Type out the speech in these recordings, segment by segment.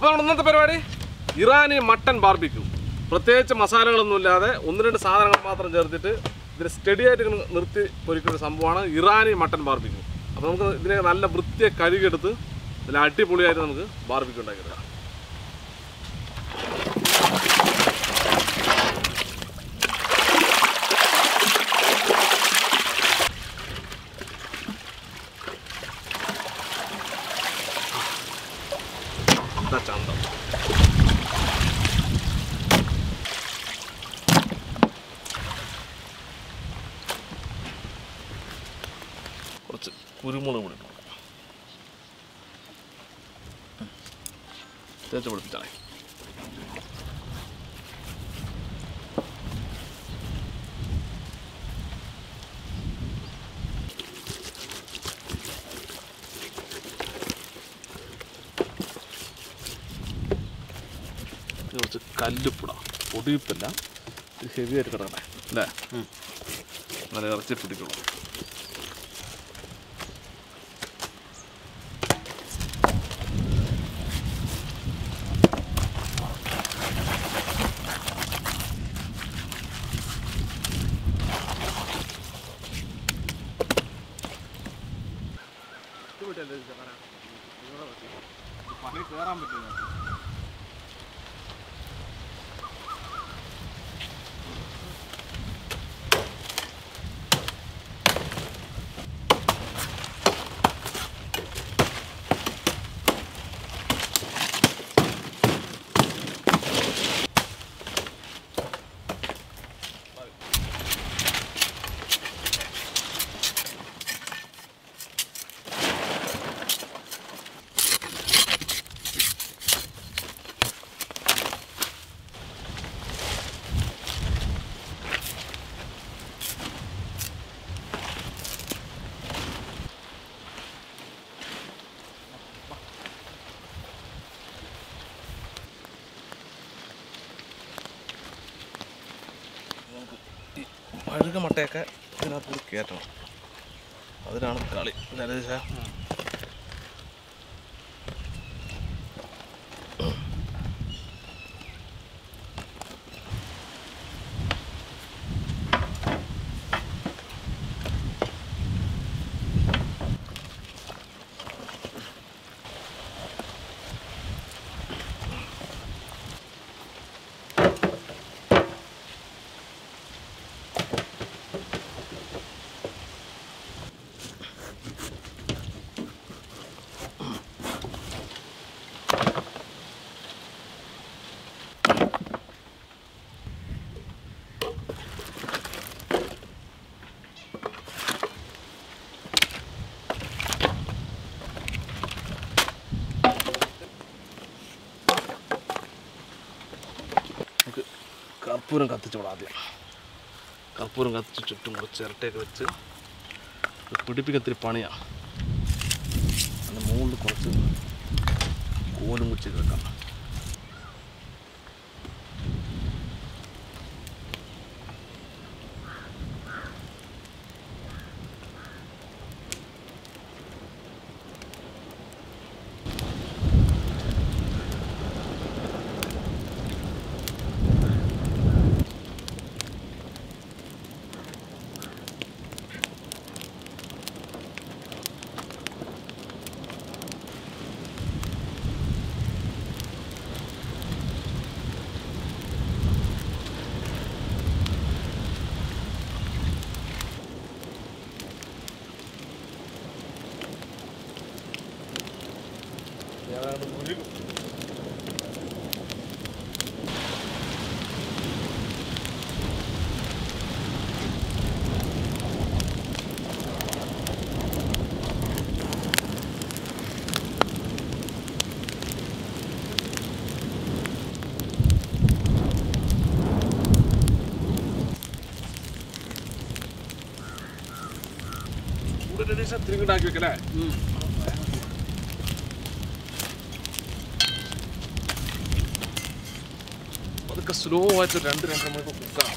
അപ്പോൾ നമ്മുടെ ഇന്നത്തെ പരിപാടി ഇറാനി മട്ടൻ ബാർബിക്യൂ പ്രത്യേകിച്ച് മസാലകളൊന്നും ഇല്ലാതെ ഒന്ന് രണ്ട് സാധനങ്ങൾ മാത്രം ചേർത്തിട്ട് ഇതിനെ സ്റ്റഡി ആയിട്ട് ഇങ്ങനെ നിർത്തി പൊരിക്കുന്ന ഒരു സംഭവമാണ് ഇറാനി മട്ടൻ ബാർബിക്യൂ അപ്പോൾ നമുക്ക് ഇതിനെ നല്ല വൃത്തിയെ കഴുകിയെടുത്ത് നല്ല അടിപൊളിയായിട്ട് നമുക്ക് ബാർബിക്യൂ ഉണ്ടാക്കിയെടുക്കാം ഇതാ ചന്തം കുറച്ച് കുരുമുളക് പൊടി ഇട്ട് കൊടുക്കാം. തേച്ച് പിടിപ്പിച്ചാണേ ഇത് കുറച്ച് കല്ലുപ്പിട പൊടിയിപ്പില്ല ഇത് ഹെവി ആയിട്ട് കിടക്കട്ടെ അല്ലേ നല്ല ഇറച്ചി പിടിക്കുള്ളൂ പണി കയറാൻ പറ്റില്ല പഴുക മട്ടയൊക്കെ ഇതിനകത്ത് കൂടി കയറ്റണം അതിനാണ് കളി എന്തായാലും വെച്ചാൽ നമുക്ക് കർപ്പൂരം കത്തിച്ച് വിടാം ആദ്യം കർപ്പൂരം കത്തിച്ച് ചുറ്റും കുറച്ച് ചിരട്ടയൊക്കെ വെച്ച് ഇത് പിടിപ്പിക്കത്തിരി പണിയാണ് അതിൻ്റെ മുകളിൽ കുറച്ച് കോലും കുച്ചി വെക്കാം തിരിങ്ങോട്ടാക്കി വെക്കല്ലേ അതൊക്കെ സ്ലോ ആയിട്ട് രണ്ട് രണ്ടര മണിക്കൂർ കുക്കാണ്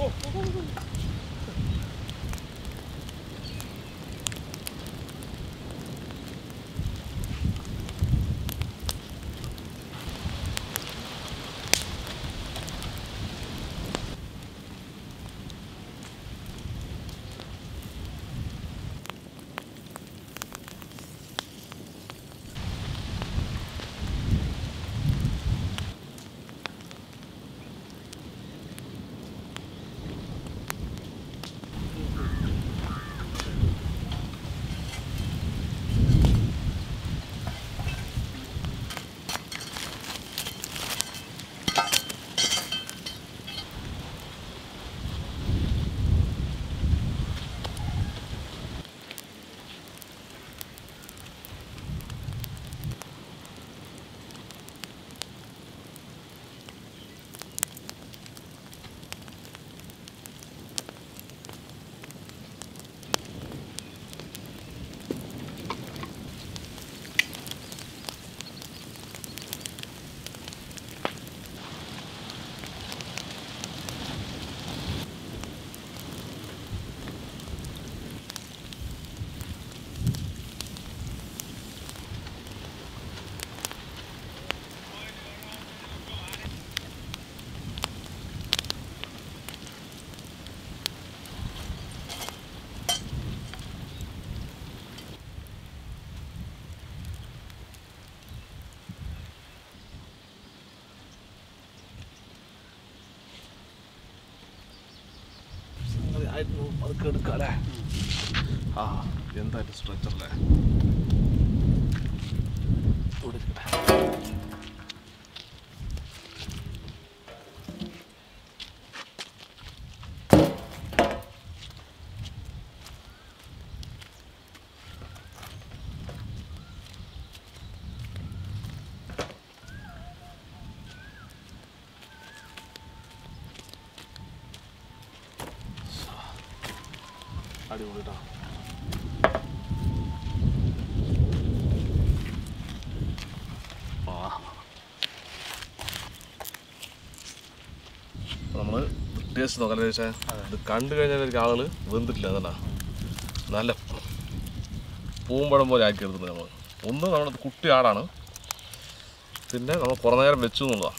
ആയിരുന്നു അതൊക്കെ എടുക്കാം അല്ലേ ആ എന്തായാലും സ്ട്രെച്ചറല്ലേ ഇവിടെ ഇരിക്കട്ടെ. അടിപൊളിട്ടാ നമ്മൾ ടേസ്റ്റ് നോക്കാം ചോദിച്ചാൽ ഇത് കണ്ടു കഴിഞ്ഞാൽ എനിക്ക് ആളുകൾ വെന്തിട്ടില്ല അതല്ല നല്ല പൂമ്പഴം പോലെ ആക്കി എടുത്തിട്ടുണ്ട് നമ്മൾ ഒന്ന് നമ്മുടെ കുട്ടി ആടാണ് പിന്നെ നമ്മൾ കുറേ നേരം വെച്ചു എന്നുള്ളതാണ്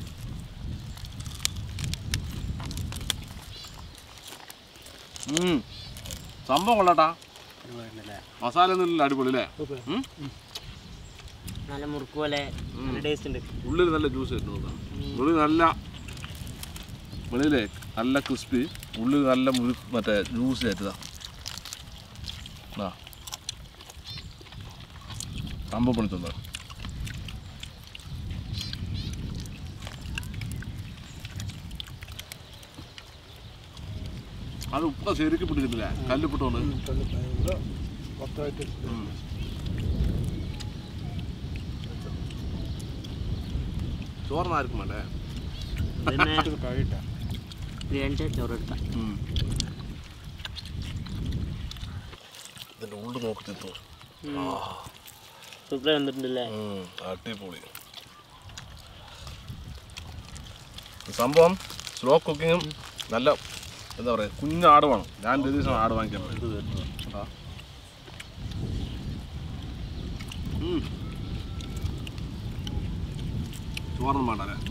സംഭവം കൊള്ളാട്ടാ മസാല ഒന്നും ഇല്ല അടിപൊളി അല്ലേ ഉം? നല്ല മുറുക്ക് പോലെ നല്ല ടേസ്റ്റ് ഉണ്ട് ഉള്ളിൽ നല്ല ജ്യൂസ് കിട്ടുന്നതാണ് ഉള്ളിൽ നല്ല വെളിയിലേ നല്ല ക്രിസ്പി ഉള്ളിൽ നല്ല മുരു മറ്റേ ജ്യൂസ് ആയിട്ടതാ ആ സംഭവം പണിത്തുന്നത് അത് ഉപ്പ ശരിക്കും പിടിച്ചിട്ടില്ല കല്ലിപ്പിട്ടോണ്ട് ഉം. ചോറിന് ആർക്കും വേണ്ടേ പിന്നെ ബിരിയാണിന്റെ ചോറ് എടുക്കാം ഇതിൻ്റെ ഉള്ളു നോക്കി തിന്നു സൂപ്പർ വന്നിട്ടുണ്ടല്ലേ ഉം, അടിപൊളി സംഭവം സ്ലോ കുക്കിങ്ങും നല്ല എന്താ പറയുക കുഞ്ഞ് ആട് വേണം ഞാൻ ഒരു ദിവസം ആട് വാങ്ങിക്കാൻ പോയി. ആ. ഉം. ചോറൊന്നും വേണ്ട അല്ലേ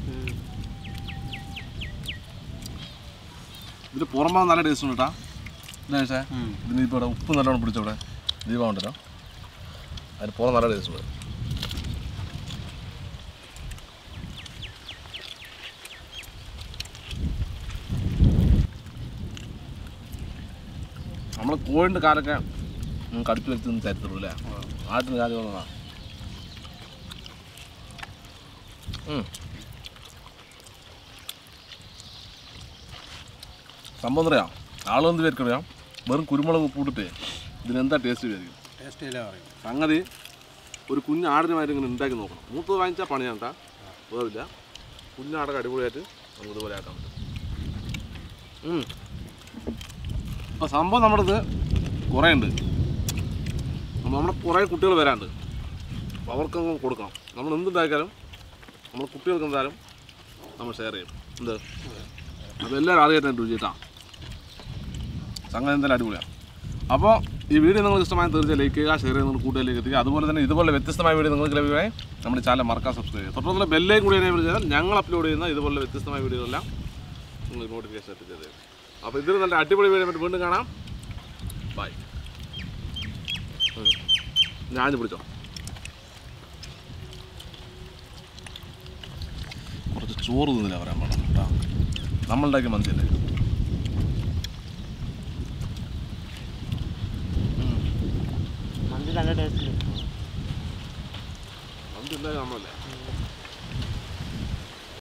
ഇതിൽ പുറമെ നല്ല ടേസ്റ്റ് ഉണ്ട് കേട്ടാ എന്താ വെച്ചാൽ ഇതിന് ഇപ്പോൾ ഇവിടെ ഉപ്പ് നല്ലോണം പിടിച്ചവിടെ ദീപം ഉണ്ടല്ലോ അതിന് പുറം നല്ല ടേസ്റ്റ് ഉണ്ട് നമ്മൾ കോഴിൻ്റെ കാലൊക്കെ കടിച്ചു വെച്ച് തരത്തുള്ളൂ അല്ലേ ആട്ടിന് കാര്യം ഒന്നാ സംഭവം എന്താ പറയാം ആളെന്ത് പേർക്കറിയാം വെറും കുരുമുളക് കൂട്ടിട്ട് ഇതിനെന്താ ടേസ്റ്റ് വിചാരിക്കും ടേസ്റ്റ് ഇല്ല പറയും സംഗതി ഒരു കുഞ്ഞാടിനുമായിട്ട് ഇങ്ങനെ ഉണ്ടാക്കി നോക്കണം മൂത്തത് വാങ്ങിച്ചാൽ പണിയാണ് കേട്ടാ വേറില്ല കുഞ്ഞാടൊക്കെ അടിപൊളിയായിട്ട് നമുക്ക് ഇതുപോലെ ആക്കാൻ പറ്റും ഉം. അപ്പോൾ സംഭവം നമ്മുടെ ഇത് കുറേ ഉണ്ട് അപ്പോൾ നമ്മുടെ കുറേ കുട്ടികൾ വരാണ്ട് അപ്പോൾ അവർക്കങ്ങ് കൊടുക്കണം നമ്മൾ എന്തുണ്ടാക്കിയാലും നമ്മൾ കുട്ടികൾക്ക് എന്തായാലും നമ്മൾ ഷെയർ ചെയ്യും എന്ത് അപ്പോൾ എല്ലാവരും അറിയാൻ രുചി കേട്ടോ സംഗതി എന്തായാലും അടിപൊളിയാണ് അപ്പോൾ ഈ വീഡിയോ നിങ്ങൾക്ക് ഇഷ്ടമായ തീർച്ചയായും ലൈക്ക് ചെയ്യുക ഷെയർ ചെയ്യുന്ന കൂട്ടുകാരിലേക്ക് എത്തിക്കുക അതുപോലെ തന്നെ ഇതുപോലെ വ്യത്യസ്തമായ വീഡിയോ നിങ്ങൾക്ക് ലഭ്യമായി നമ്മുടെ ചാനൽ മറക്കാൻ സബ്സ്ക്രൈബ് ചെയ്യുക തൊട്ടുള്ള ബെല്ലേയും കൂടി എനേബിൾ ചെയ്താൽ ഞങ്ങൾ അപ്ലോഡ് ചെയ്യുന്ന ഇതുപോലെ വ്യത്യസ്തമായ വീഡിയോകളെല്ലാം നിങ്ങൾ നോട്ടിഫിക്കേഷൻ എത്തിച്ചത് അപ്പോൾ ഇതിൽ നല്ല അടിപൊളി വീഡിയോ ആയിട്ട് വീണ്ടും കാണാം ബൈ ഞാൻ പിടിച്ചോ കുറച്ച് ചോറ് തിന്നില്ല പറയാൻ പാടില്ല കേട്ടോ നമ്മളുണ്ടാക്കിയ മന്തിയല്ലേ മന്തി നല്ല ടേസ്റ്റ് മന്തി ഉണ്ടാക്കി നമ്മളല്ലേ